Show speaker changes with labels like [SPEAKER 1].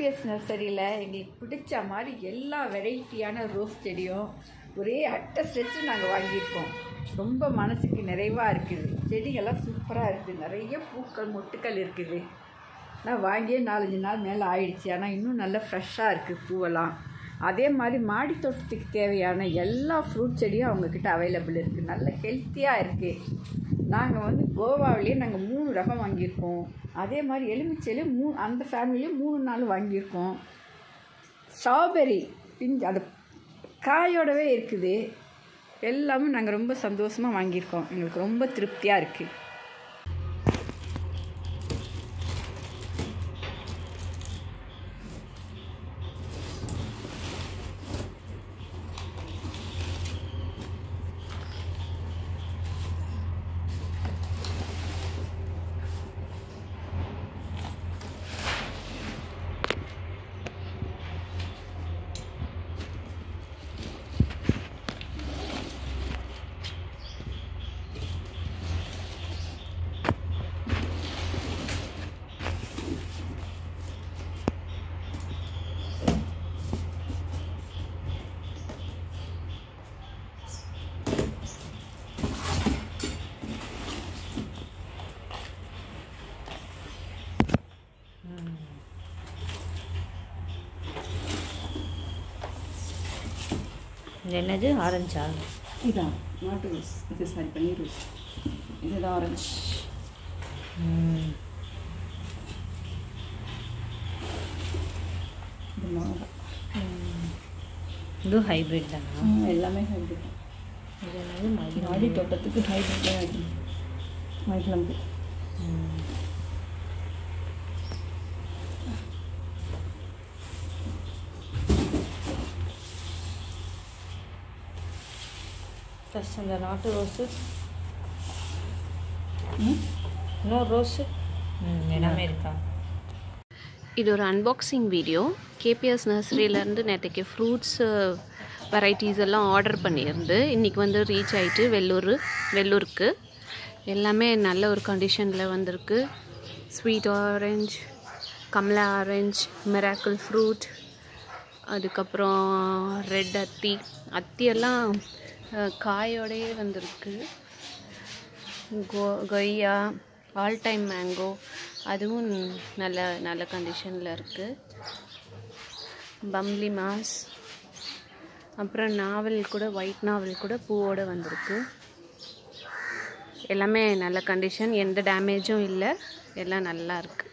[SPEAKER 1] KBS நர்சரியில் எங்களுக்கு பிடிச்ச மாதிரி எல்லா வெரைட்டியான ரோஸ் செடியும் ஒரே அட்டை ஸ்ட்ரெச்சு நாங்கள் வாங்கியிருக்கோம் ரொம்ப மனசுக்கு நிறைவாக இருக்குது செடிகள்லாம் சூப்பராக இருக்குது நிறைய பூக்கள் மொட்டுக்கள் இருக்குது நான் வாங்கியே நாலஞ்சு நாள் மேலே ஆயிடுச்சு ஆனால் இன்னும் நல்லா ஃப்ரெஷ்ஷாக இருக்குது பூவெல்லாம் அதே மாதிரி மாடி தோட்டத்துக்கு தேவையான எல்லா ஃப்ரூட் செடியும் அவங்கக்கிட்ட அவைலபிள் இருக்குது நல்ல ஹெல்த்தியாக இருக்குது நாங்கள் வந்து கோவாவிலேயே நாங்கள் மூணு ரகம் வாங்கியிருக்கோம் அதே மாதிரி எலுமிச்சையிலே மூ அந்த ஃபேமிலியும் மூணு நாள் வாங்கியிருக்கோம் ஸ்ட்ராபெரி பிஞ்சு அது காயோடவே இருக்குது எல்லாமே நாங்கள் ரொம்ப சந்தோஷமாக வாங்கியிருக்கோம் எங்களுக்கு ரொம்ப திருப்தியாக இருக்குது
[SPEAKER 2] இது என்னது ஆரஞ்சா
[SPEAKER 3] இதான் நாட்டு ரோஸ் இது சாரி பன்னீர் ரோஸ் இதுதான் ஆரஞ்சு இது மாலை
[SPEAKER 2] இது ஹைப்ரிட் தானா
[SPEAKER 3] எல்லாமே ஹைப்ரிட்
[SPEAKER 2] இது என்னது மயில்
[SPEAKER 3] மாடி தோட்டத்துக்கு ஹைப்ரிட் தான் இது மயிலம்பு
[SPEAKER 2] ஃபஸ்ட் அந்த நாட்டு ரோஸு இன்னொரு ரோஸு ம் எல்லாமே இருக்கா
[SPEAKER 4] இது ஒரு அன்பாக்சிங் வீடியோ கேபிஎஸ் நர்சரியிலேருந்து நேற்றுக்கு ஃப்ரூட்ஸ் வெரைட்டிஸ் எல்லாம் ஆர்டர் பண்ணியிருந்து இன்றைக்கி வந்து ரீச் ஆயிட்டு வெள்ளூர் வெள்ளூருக்கு எல்லாமே நல்ல ஒரு கண்டிஷனில் வந்திருக்கு ஸ்வீட் ஆரஞ்ச் கமலா ஆரஞ்ச் மிராக்கிள் ஃப்ரூட் அதுக்கப்புறம் ரெட் அத்தி அத்தியெல்லாம் அஹ், காயோடையே வந்திருக்கு கோ கொய்யா ஆல் டைம் மேங்கோ அதுவும் நல்ல நல்ல கண்டிஷனில் இருக்குது பம்ப்ளி மாஸ் அப்புறம் நாவல் கூட ஒயிட் நாவல் கூட பூவோடு வந்திருக்கு எல்லாமே நல்ல கண்டிஷன் எந்த டேமேஜும் இல்லை எல்லாம் நல்லா இருக்குது